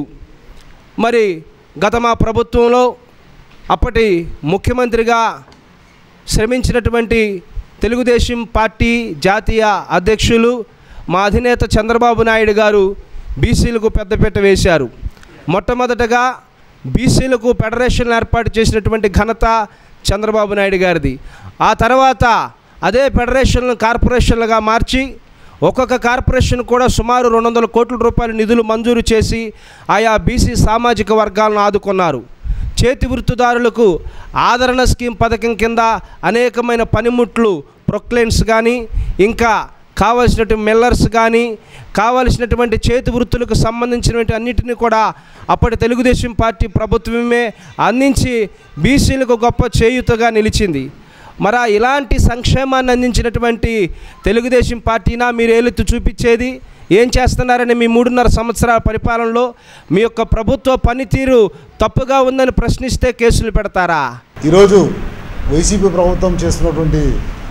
మరి గత మా ప్రభుత్వంలో అప్పటి ముఖ్యమంత్రిగా శ్రమించినటువంటి తెలుగుదేశం పార్టీ జాతీయ అధ్యక్షులు మా అధినేత చంద్రబాబు నాయుడు గారు బీసీలకు పెద్దపీట వేశారు మొట్టమొదటగా బీసీలకు ఫెడరేషన్ ఏర్పాటు చేసినటువంటి ఘనత చంద్రబాబు నాయుడు గారిది ఆ తర్వాత అదే ఫెడరేషన్లను కార్పొరేషన్లుగా మార్చి ఒక్కొక్క కార్పొరేషన్ కూడా సుమారు రెండు వందల కోట్ల రూపాయల నిధులు మంజూరు చేసి ఆయా బీసీ సామాజిక వర్గాలను ఆదుకున్నారు చేతి వృత్తిదారులకు ఆదరణ స్కీమ్ పథకం కింద అనేకమైన పనిముట్లు ప్రొక్లైన్స్ కానీ ఇంకా కావలసినటువంటి మిల్లర్స్ కానీ కావలసినటువంటి చేతి వృత్తులకు సంబంధించినటువంటి అన్నిటిని కూడా అప్పటి తెలుగుదేశం పార్టీ ప్రభుత్వమే అందించి బీసీలకు గొప్ప చేయుతగా నిలిచింది మరి ఆ ఇలాంటి సంక్షేమాన్ని అందించినటువంటి తెలుగుదేశం పార్టీనా మీరు ఏలెత్తి చూపించేది ఏం చేస్తున్నారని మీ మూడున్నర సంవత్సరాల పరిపాలనలో మీ యొక్క ప్రభుత్వ పనితీరు తప్పుగా ఉందని ప్రశ్నిస్తే కేసులు పెడతారా ఈరోజు వైసీపీ ప్రభుత్వం చేస్తున్నటువంటి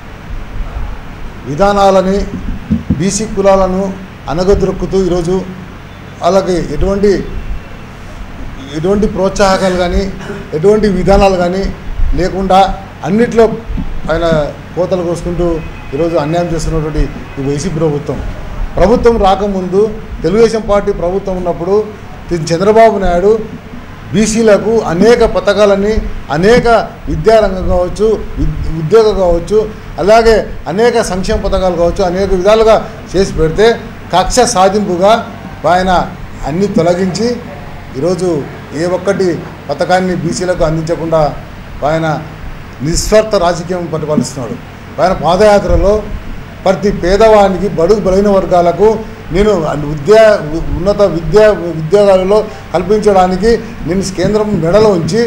విధానాలని బీసీ కులాలను అనగదొరుకుతూ ఈరోజు వాళ్ళకి ఎటువంటి ఎటువంటి ప్రోత్సాహకాలు కానీ ఎటువంటి విధానాలు కానీ లేకుండా అన్నిట్లో ఆయన కోతలు కోసుకుంటూ ఈరోజు అన్యాయం చేస్తున్నటువంటి ఈ వైసీపీ ప్రభుత్వం ప్రభుత్వం రాకముందు తెలుగుదేశం పార్టీ ప్రభుత్వం ఉన్నప్పుడు తి- చంద్రబాబు నాయుడు బీసీలకు అనేక పథకాలని అనేక విద్యారంగం కావచ్చు విద్- ఉద్యోగం కావచ్చు అలాగే అనేక సంక్షేమ పథకాలు కావచ్చు అనేక విధాలుగా చేసి పెడితే కక్ష సాధింపుగా ఆయన అన్ని తొలగించి ఈరోజు ఏ ఒక్కటి పథకాన్ని బీసీలకు అందించకుండా ఆయన నిస్వార్థ రాజకీయం పరిపాలిస్తున్నాడు ఆయన పాదయాత్రలో ప్రతి పేదవానికి బడుగు బలైన వర్గాలకు నేను విద్యా ఉన్నత విద్యా ఉద్యోగాలలో కల్పించడానికి నేను కేంద్రం మెడలో ఉంచి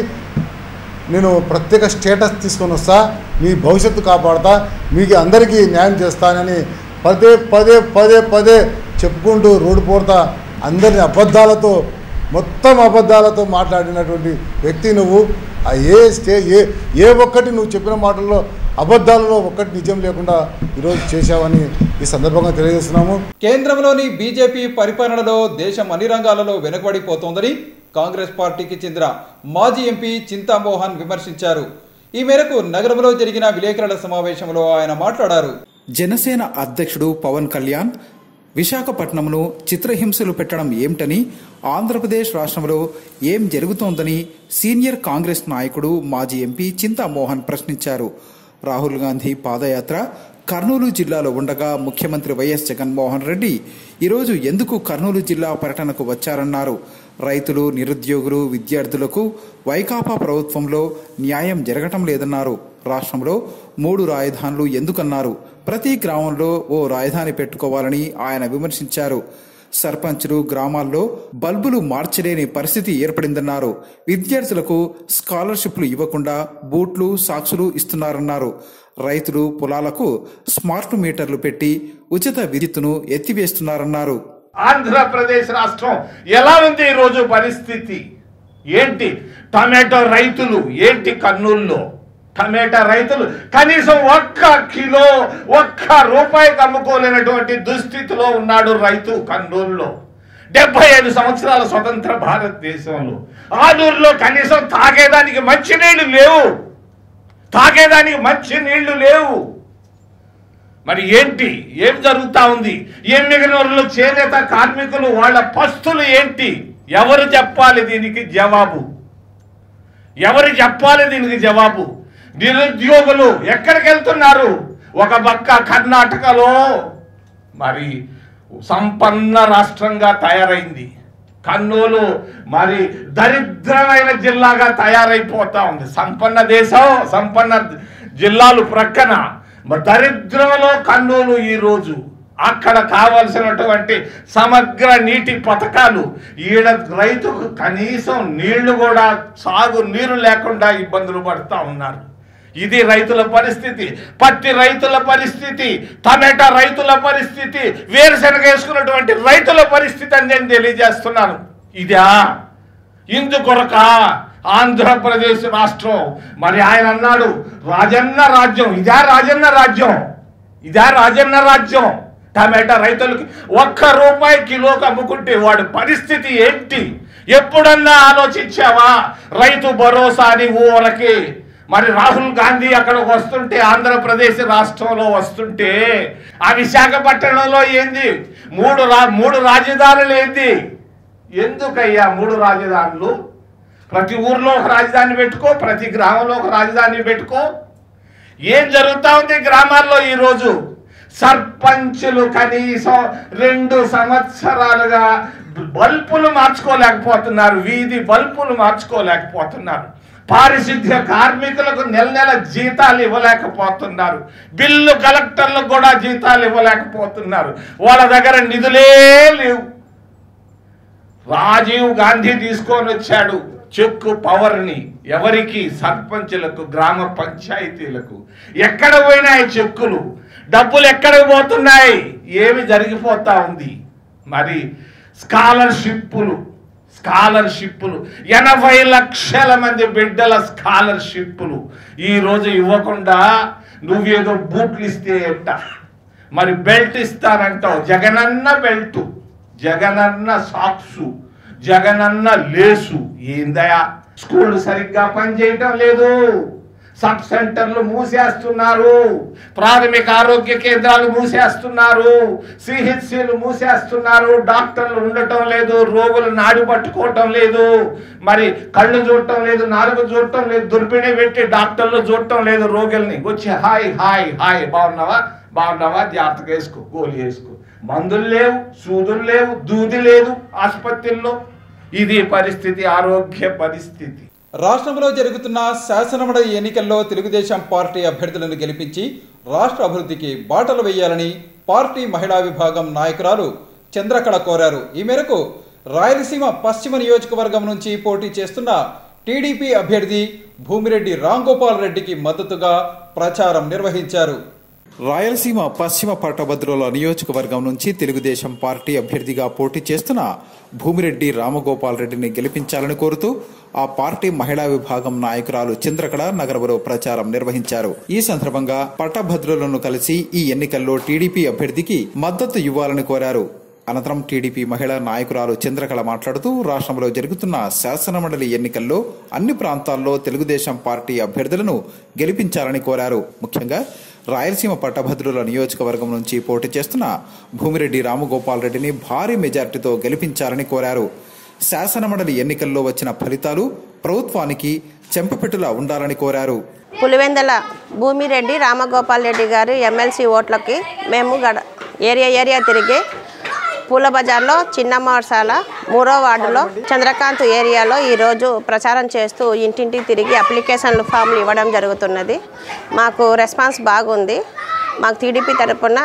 నేను ప్రత్యేక స్టేటస్ తీసుకొని వస్తా మీ భవిష్యత్తు కాపాడతా మీకు అందరికీ న్యాయం చేస్తానని పదే పదే పదే పదే చెప్పుకుంటూ రోడ్డు పోడతా అందరిని అబద్ధాలతో మొత్తం అబద్ధాలతో మాట్లాడినటువంటి వ్యక్తి నువ్వు ఆ ఏ స్టే ఏ ఏ ఒక్కటి నువ్వు చెప్పిన మాటల్లో అబద్ధాలలో ఒక్కటి నిజం లేకుండా ఈరోజు చేశావని ఈ సందర్భంగా తెలియజేస్తున్నాము కేంద్రంలోని బీజేపీ పరిపాలనలో దేశం అన్ని రంగాలలో వెనుకబడిపోతోందని కాంగ్రెస్ పార్టీకి చెందిన మాజీ ఎంపీ చింతామోహన్ విమర్శించారు ఈ మేరకు నగరంలో జరిగిన విలేకరుల సమావేశంలో ఆయన మాట్లాడారు జనసేన అధ్యక్షుడు పవన్ కళ్యాణ్ విశాఖపట్నంలో చిత్రహింసలు పెట్టడం ఏమిటని ఆంధ్రప్రదేశ్ రాష్ట్రంలో ఏం జరుగుతోందని సీనియర్ కాంగ్రెస్ నాయకుడు మాజీ ఎంపీ చింతామోహన్ ప్రశ్నించారు రాహుల్ గాంధీ పాదయాత్ర కర్నూలు జిల్లాలో ఉండగా ముఖ్యమంత్రి వైఎస్ జగన్మోహన్ రెడ్డి ఈరోజు ఎందుకు కర్నూలు జిల్లా పర్యటనకు వచ్చారన్నారు రైతులు నిరుద్యోగులు విద్యార్థులకు వైకాపా ప్రభుత్వంలో న్యాయం జరగటం లేదన్నారు రాష్ట్రంలో మూడు రాజధానులు ఎందుకన్నారు ప్రతి గ్రామంలో ఓ రాజధాని పెట్టుకోవాలని ఆయన విమర్శించారు సర్పంచులు గ్రామాల్లో బల్బులు మార్చలేని పరిస్థితి ఏర్పడిందన్నారు విద్యార్థులకు స్కాలర్షిప్లు ఇవ్వకుండా బూట్లు సాక్సులు ఇస్తున్నారన్నారు రైతులు పొలాలకు స్మార్ట్ మీటర్లు పెట్టి ఉచిత విద్యుత్తును ఎత్తివేస్తున్నారన్నారు ఆంధ్రప్రదేశ్ రాష్ట్రం ఎలా ఉంది ఈరోజు పరిస్థితి ఏంటి టమాటో రైతులు ఏంటి కర్నూలులో టమాటా రైతులు కనీసం ఒక్క కిలో ఒక్క రూపాయికి అమ్ముకోలేనటువంటి దుస్థితిలో ఉన్నాడు రైతు కర్నూలులో డెబ్బై ఐదు సంవత్సరాల స్వతంత్ర భారతదేశంలో ఆలూరులో కనీసం తాగేదానికి మంచినీళ్లు లేవు తాగేదానికి మంచి నీళ్లు లేవు మరి ఏంటి ఏం జరుగుతా ఉంది ఎమ్మిగనూరులో చేనేత కార్మికులు వాళ్ళ పస్తులు ఏంటి ఎవరు చెప్పాలి దీనికి జవాబు ఎవరు చెప్పాలి దీనికి జవాబు నిరుద్యోగులు ఎక్కడికి వెళ్తున్నారు ఒక పక్క కర్ణాటకలో మరి సంపన్న రాష్ట్రంగా తయారైంది కర్నూలు మరి దరిద్రమైన జిల్లాగా తయారైపోతా ఉంది సంపన్న దేశం సంపన్న జిల్లాలు ప్రక్కన మరి దరిద్రంలో కర్నూలు ఈ రోజు అక్కడ కావలసినటువంటి సమగ్ర నీటి పథకాలు ఈడ రైతుకు కనీసం నీళ్లు కూడా సాగు నీరు లేకుండా ఇబ్బందులు పడుతూ ఉన్నారు ఇది రైతుల పరిస్థితి పత్తి రైతుల పరిస్థితి టమాటా రైతుల పరిస్థితి వేరుశనగ వేసుకున్నటువంటి రైతుల పరిస్థితి అని నేను తెలియజేస్తున్నాను ఇదా ఇందుకొరక ఆంధ్రప్రదేశ్ రాష్ట్రం మరి ఆయన అన్నాడు రాజన్న రాజ్యం ఇదా రాజన్న రాజ్యం ఇదా రాజన్న రాజ్యం టమాటా రైతులకి ఒక్క రూపాయి కిలోకి అమ్ముకుంటే వాడి పరిస్థితి ఏంటి ఎప్పుడన్నా ఆలోచించావా రైతు భరోసా అని ఊరకి మరి రాహుల్ గాంధీ అక్కడికి వస్తుంటే ఆంధ్రప్రదేశ్ రాష్ట్రంలో వస్తుంటే ఆ విశాఖపట్నంలో ఏంది మూడు రా మూడు రాజధానులు ఏంది ఎందుకయ్యా మూడు రాజధానులు ప్రతి ఊర్లో ఒక రాజధాని పెట్టుకో ప్రతి గ్రామంలో ఒక రాజధాని పెట్టుకో ఏం జరుగుతా ఉంది గ్రామాల్లో ఈరోజు సర్పంచులు కనీసం రెండు సంవత్సరాలుగా బల్బులు మార్చుకోలేకపోతున్నారు వీధి బల్బులు మార్చుకోలేకపోతున్నారు పారిశుద్ధ్య కార్మికులకు నెల నెల జీతాలు ఇవ్వలేకపోతున్నారు బిల్లు కలెక్టర్లకు కూడా జీతాలు ఇవ్వలేకపోతున్నారు వాళ్ళ దగ్గర నిధులే లేవు రాజీవ్ గాంధీ తీసుకొని వచ్చాడు చెక్కు పవర్ని ఎవరికి సర్పంచులకు గ్రామ పంచాయతీలకు ఎక్కడ పోయినాయి చెక్కులు డబ్బులు ఎక్కడికి పోతున్నాయి ఏమి జరిగిపోతా ఉంది మరి స్కాలర్షిప్పులు స్కాలర్షిప్పులు ఎనభై లక్షల మంది బిడ్డల స్కాలర్షిప్పులు ఈరోజు ఇవ్వకుండా నువ్వేదో బూట్లు ఇస్తే ఎట్ట మరి బెల్ట్ ఇస్తానంటావు Jagananna belt Jagananna socks Jagananna lace ఏందయా స్కూల్ సరిగ్గా పనిచేయటం లేదు సబ్ సెంటర్లు మూసేస్తున్నారు ప్రాథమిక ఆరోగ్య కేంద్రాలు మూసేస్తున్నారు సిహెచ్సిలు మూసేస్తున్నారు డాక్టర్లు ఉండటం లేదు రోగులు నాడి పట్టుకోవటం లేదు మరి కళ్ళు చూడటం లేదు నాలుగు చూడటం లేదు దుర్బిణి పెట్టి డాక్టర్లు చూడటం లేదు రోగుల్ని వచ్చి హాయ్ హాయ్ హాయ్ బాగున్నావా బాగున్నావా జాగ్రత్తగా వేసుకో గోలి వేసుకో మందులు లేవు సూదులు లేవు దూది లేదు ఆసుపత్రుల్లో ఇది పరిస్థితి ఆరోగ్య పరిస్థితి రాష్ట్రంలో జరుగుతున్న శాసనమండలి ఎన్నికల్లో తెలుగుదేశం పార్టీ అభ్యర్థులను గెలిపించి రాష్ట్ర అభివృద్ధికి బాటలు వేయాలని పార్టీ మహిళా విభాగం నాయకురాలు చంద్రకళ కోరారు ఈ మేరకు రాయలసీమ పశ్చిమ నియోజకవర్గం నుంచి పోటీ చేస్తున్న టీడీపీ అభ్యర్థి భూమిరెడ్డి రాంగోపాల్ రెడ్డికి మద్దతుగా ప్రచారం నిర్వహించారు రాయలసీమ పశ్చిమ పట్టభద్రుల నియోజకవర్గం నుంచి తెలుగుదేశం పార్టీ అభ్యర్థిగా పోటీ చేస్తున్న భూమిరెడ్డి రామగోపాల్ రెడ్డిని గెలిపించాలని కోరుతూ ఆ పార్టీ మహిళా విభాగం నాయకురాలు చంద్రకళ నగరంలో ప్రచారం నిర్వహించారు ఈ సందర్భంగా పట్టభద్రులను కలిసి ఈ ఎన్నికల్లో టీడీపీ అభ్యర్థికి మద్దతు ఇవ్వాలని కోరారు అనంతరం టీడీపీ మహిళా నాయకురాలు చంద్రకళ మాట్లాడుతూ రాష్ట్రంలో జరుగుతున్న శాసనమండలి ఎన్నికల్లో అన్ని ప్రాంతాల్లో తెలుగుదేశం పార్టీ అభ్యర్థులను గెలిపించాలని కోరారు ముఖ్యంగా రాయలసీమ పట్టభద్రుల నియోజకవర్గం నుంచి పోటీ చేస్తున్న భూమిరెడ్డి రామగోపాల్ రెడ్డిని భారీ మెజార్టీతో గెలిపించాలని కోరారు శాసనమండలి ఎన్నికల్లో వచ్చిన ఫలితాలు ప్రభుత్వానికి చెంపపెట్టులా ఉండాలని కోరారు పులివెందల భూమిరెడ్డి రామగోపాల్ రెడ్డి గారు ఎమ్మెల్సీ ఓట్లకి మేము గడ ఏరియా ఏరియా తిరిగి పూల బజార్లో చిన్న మాడ్సాల మూడో వార్డులో చంద్రకాంత్ ఏరియాలో ఈరోజు ప్రచారం చేస్తూ ఇంటింటికి తిరిగి అప్లికేషన్లు ఫామ్లు ఇవ్వడం జరుగుతున్నది మాకు రెస్పాన్స్ బాగుంది మాకు టీడీపీ తరపున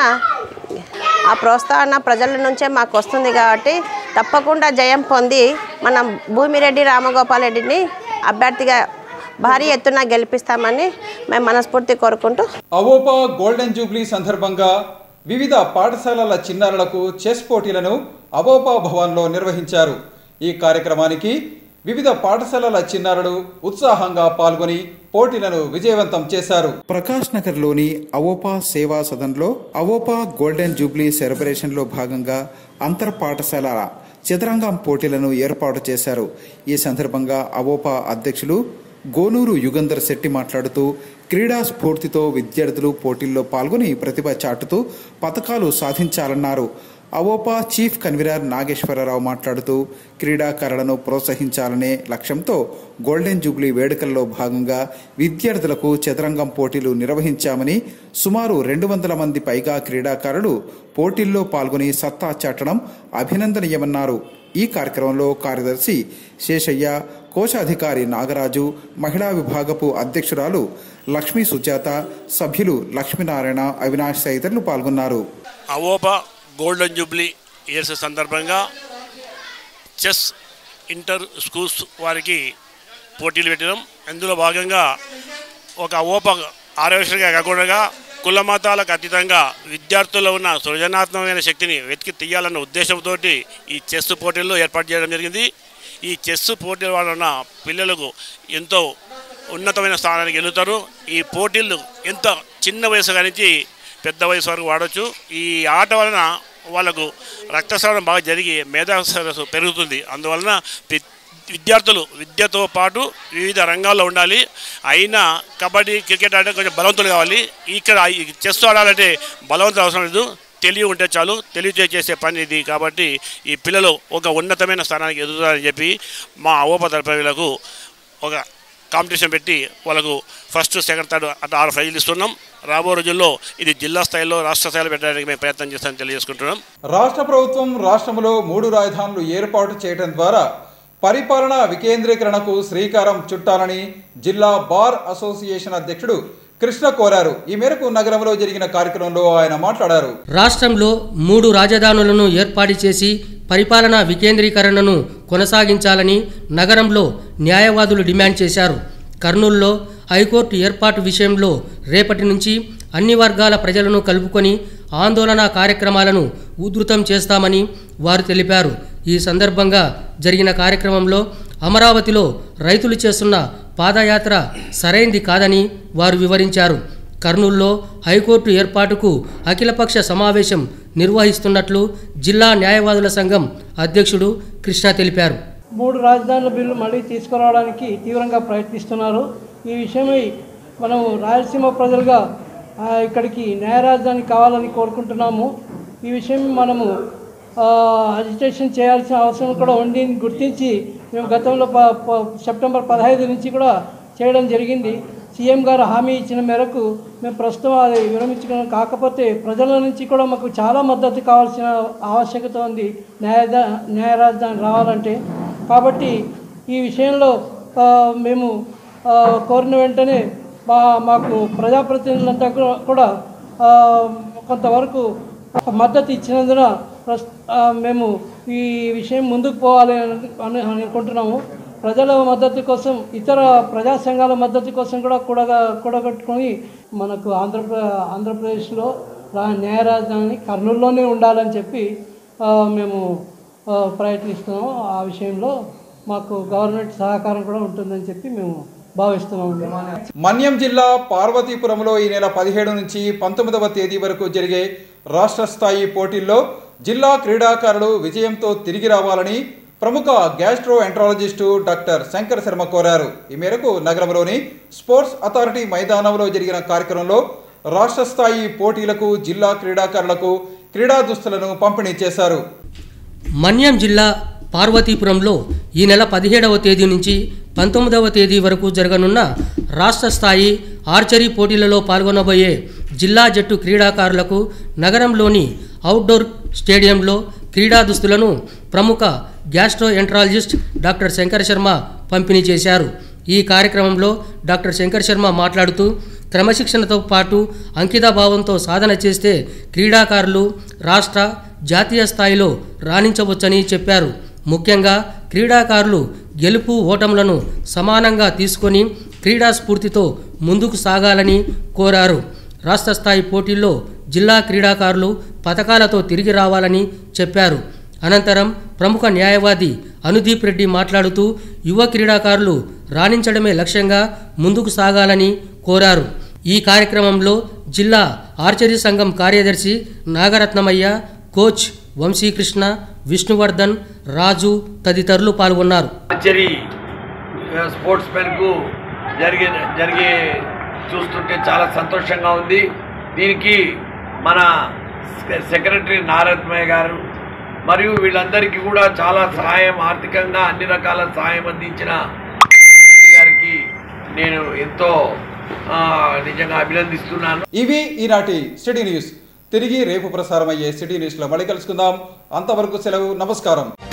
ఆ ప్రోత్సాహన ప్రజల నుంచే మాకు వస్తుంది కాబట్టి తప్పకుండా జయం పొంది మనం భూమిరెడ్డి రామగోపాల్ రెడ్డిని అభ్యర్థిగా భారీ ఎత్తున గెలిపిస్తామని మేము మనస్ఫూర్తి కోరుకుంటూ అవోపా గోల్డెన్ జూబ్లీ సందర్భంగా వివిధ పాఠశాలల చిన్నారులకు చెస్ పోటీలను అవోపా భవన్లో నిర్వహించారు ఈ కార్యక్రమానికి వివిధ పాఠశాలల చిన్నారులు ఉత్సాహంగా పాల్గొని పోటీలను విజయవంతం చేశారు ప్రకాష్ నగర్ లోని అవోపా సేవా సదన్లో అవోపా గోల్డెన్ జూబ్లీ సెలబ్రేషన్ లో భాగంగా అంతర్ పాఠశాల చదరంగం పోటీలను ఏర్పాటు చేశారు ఈ సందర్భంగా అవోపా అధ్యక్షులు గోనూరు యుగంధర్ శెట్టి మాట్లాడుతూ క్రీడా స్ఫూర్తితో విద్యార్థులు పోటీల్లో పాల్గొని ప్రతిభ చాటుతూ పథకాలు సాధించాలన్నారు అవోపా చీఫ్ కన్వీనర్ నాగేశ్వరరావు మాట్లాడుతూ క్రీడాకారులను ప్రోత్సహించాలనే లక్ష్యంతో గోల్డెన్ జూబ్లీ వేడుకల్లో భాగంగా విద్యార్థులకు చదరంగం పోటీలు నిర్వహించామని సుమారు రెండు వందల మంది పైగా క్రీడాకారులు పోటీల్లో పాల్గొని సత్తా చాటడం అభినందనీయమన్నారు ఈ కార్యక్రమంలో కార్యదర్శి శేషయ్య కోశాధికారి నాగరాజు మహిళా విభాగపు అధ్యక్షురాలు లక్ష్మీ సుజాత సభ్యులు లక్ష్మీనారాయణ అవినాష్ తదితరులు పాల్గొన్నారు అవోపా గోల్డెన్ జూబ్లీ ఇయర్స్ సందర్భంగా చెస్ ఇంటర్ స్కూల్స్ వారికి పోటీలు పెట్టడం అందులో భాగంగా ఒక అవోప ఆరోగ్యంగా కాకుండా కుల మతాలకు అతీతంగా విద్యార్థుల్లో ఉన్న సృజనాత్మకమైన శక్తిని వెతికి తీయాలన్న ఉద్దేశంతో ఈ చెస్ పోటీల్లో ఏర్పాటు చేయడం జరిగింది ఈ చెస్ పోటీల వలన పిల్లలకు ఎంతో ఉన్నతమైన స్థానానికి వెళుతారు ఈ పోటీలు ఎంత చిన్న వయసు నుంచి పెద్ద వయసు వరకు వాడచ్చు ఈ ఆట వలన వాళ్ళకు రక్తస్రావం బాగా జరిగి మేధా సరస్సు పెరుగుతుంది అందువలన ప్రతి విద్యార్థులు విద్యతో పాటు వివిధ రంగాల్లో ఉండాలి అయినా కబడ్డీ క్రికెట్ అంటే కొంచెం బలవంతులు కావాలి ఇక్కడ ఈ చెస్ ఆడాలంటే బలవంతులు అవసరం లేదు తెలివి ఉంటే చాలు తెలివి చేసే పని ఇది కాబట్టి ఈ పిల్లలు ఒక ఉన్నతమైన స్థానానికి ఎదుగుతారని చెప్పి మా అవోపతరపలకు ఒక కాంపిటీషన్ పెట్టి వాళ్ళకు ఫస్ట్ సెకండ్ థర్డ్ అట్లా ఆరు ప్రైజులు ఇస్తున్నాం రాబో రోజుల్లో ఇది జిల్లా స్థాయిలో రాష్ట్ర స్థాయిలో పెట్టడానికి మేము ప్రయత్నం చేస్తామని తెలియజేసుకుంటున్నాం రాష్ట్ర ప్రభుత్వం రాష్ట్రంలో మూడు రాజధానులు ఏర్పాటు చేయడం ద్వారా పరిపాలన వికేంద్రీకరణకు శ్రీకారం చుట్టాలని జిల్లా బార్ అసోసియేషన్ అధ్యక్షుడు కృష్ణ కోరారు ఈ మేరకు నగరంలో జరిగిన కార్యక్రమంలో ఆయన మాట్లాడారు రాష్ట్రంలో మూడు రాజధానులను ఏర్పాటు చేసి పరిపాలనా వికేంద్రీకరణను కొనసాగించాలని నగరంలో న్యాయవాదులు డిమాండ్ చేశారు కర్నూలులో హైకోర్టు ఏర్పాటు విషయంలో రేపటి నుంచి అన్ని వర్గాల ప్రజలను కలుపుకొని ఆందోళన కార్యక్రమాలను ఉధృతం చేస్తామని వారు తెలిపారు ఈ సందర్భంగా జరిగిన కార్యక్రమంలో అమరావతిలో రైతులు చేస్తున్న పాదయాత్ర సరైంది కాదని వారు వివరించారు కర్నూలులో హైకోర్టు ఏర్పాటుకు అఖిలపక్ష సమావేశం నిర్వహిస్తున్నట్లు జిల్లా న్యాయవాదుల సంఘం అధ్యక్షుడు కృష్ణ తెలిపారు మూడు రాజధానుల బిల్లు మళ్ళీ తీసుకురావడానికి తీవ్రంగా ప్రయత్నిస్తున్నారు ఈ విషయమై మనం రాయలసీమ ప్రజలుగా ఆ, ఇక్కడికి న్యాయ రాజధాని కావాలని కోరుకుంటున్నాము ఈ విషయం మనము అజిటేషన్ చేయాల్సిన అవసరం కూడా ఉంది గుర్తించి మేము గతంలో ప ప- సెప్టెంబర్ పదహైదు నుంచి కూడా చేయడం జరిగింది సీఎం గారు హామీ ఇచ్చిన మేరకు మేము ప్రస్తుతం అది విరమించుకున్నాం కాకపోతే ప్రజల నుంచి కూడా మాకు చాలా మద్దతు కావాల్సిన ఆవశ్యకత ఉంది న్యాయ న్యాయ రాజధాని రావాలంటే కాబట్టి ఈ విషయంలో ఆ, మేము ఆ, కోరిన వెంటనే మా మాకు ప్రజాప్రతినిధులంతా కూడా- కూడా ఆ, కొంతవరకు మద్దతు ఇచ్చినందున ప్రస్ ఆ, మేము ఈ విషయం ముందుకు పోవాలి అని అని అనుకుంటున్నాము ప్రజల మద్దతు కోసం ఇతర ప్రజా సంఘాల మద్దతు కోసం కూడా కూడగా కూడగట్టుకొని మనకు ఆంధ్రప్ర ఆంధ్రప్రదేశ్లో రా న్యాయ రాజధాని కర్నూలులోనే ఉండాలని చెప్పి ఆ, మేము ఆ, ప్రయత్నిస్తున్నాము ఆ విషయంలో మాకు గవర్నమెంట్ సహకారం కూడా ఉంటుందని చెప్పి మేము భావిస్తున్నాము మన్యం జిల్లా పార్వతీపురంలో ఈ నెల పదిహేడు నుంచి పంతొమ్మిదవ తేదీ వరకు జరిగే రాష్ట్ర స్థాయి పోటీల్లో జిల్లా క్రీడాకారులు విజయంతో తిరిగి రావాలని ప్రముఖ gastroenterologist doctor Shankar Sharma కోరారు ఈ మేరకు నగరంలోని స్పోర్ట్స్ అథారిటీ మైదానంలో జరిగిన కార్యక్రమంలో రాష్ట్ర స్థాయి పోటీలకు జిల్లా క్రీడాకారులకు క్రీడా దుస్తులను పంపిణీ చేశారు మన్యం జిల్లా పార్వతీపురంలో ఈ నెల పదిహేడవ తేదీ నుంచి పంతొమ్మిదవ తేదీ వరకు జరగనున్న రాష్ట్ర స్థాయి ఆర్చరీ పోటీలలో పాల్గొనబోయే జిల్లా జట్టు క్రీడాకారులకు నగరంలోని అవుట్డోర్ స్టేడియంలో క్రీడా దుస్తులను ప్రముఖ gastroenterologist doctor Shankar Sharma పంపిణీ చేశారు ఈ కార్యక్రమంలో డాక్టర్ శంకర్ శర్మ మాట్లాడుతూ క్రమశిక్షణతో పాటు అంకితభావంతో సాధన చేస్తే క్రీడాకారులు రాష్ట్ర జాతీయ స్థాయిలో రాణించవచ్చని చెప్పారు ముఖ్యంగా క్రీడాకారులు గెలుపు ఓటములను సమానంగా తీసుకొని క్రీడా స్ఫూర్తితో ముందుకు సాగాలని కోరారు రాష్ట్ర స్థాయి పోటీల్లో జిల్లా క్రీడాకారులు పథకాలతో తిరిగి రావాలని చెప్పారు అనంతరం ప్రముఖ న్యాయవాది అనుదీప్ రెడ్డి మాట్లాడుతూ యువ క్రీడాకారులు రాణించడమే లక్ష్యంగా ముందుకు సాగాలని కోరారు ఈ కార్యక్రమంలో జిల్లా ఆర్చరీ సంఘం కార్యదర్శి నాగరత్నమయ్య కోచ్ వంశీకృష్ణ విష్ణువర్ధన్ రాజు తదితరులు పాల్గొన్నారు ఆర్చరీ స్పోర్ట్స్ మెన్కు జరిగే జరిగే చూస్తుంటే చాలా సంతోషంగా ఉంది దీనికి మన సె- సెక్రటరీ నారత్మయ్య గారు మరియు వీళ్ళందరికీ కూడా చాలా సహాయం ఆర్థికంగా అన్ని రకాల సహాయం అందించిన రెడ్డి గారికి నేను ఎంతో ఆ, నిజంగా అభినందిస్తున్నాను ఇవి ఈనాటి సిటీ న్యూస్ తిరిగి రేపు ప్రసారమయ్యే సిటీ న్యూస్లో మళ్ళీ కలుసుకుందాం అంతవరకు సెలవు నమస్కారం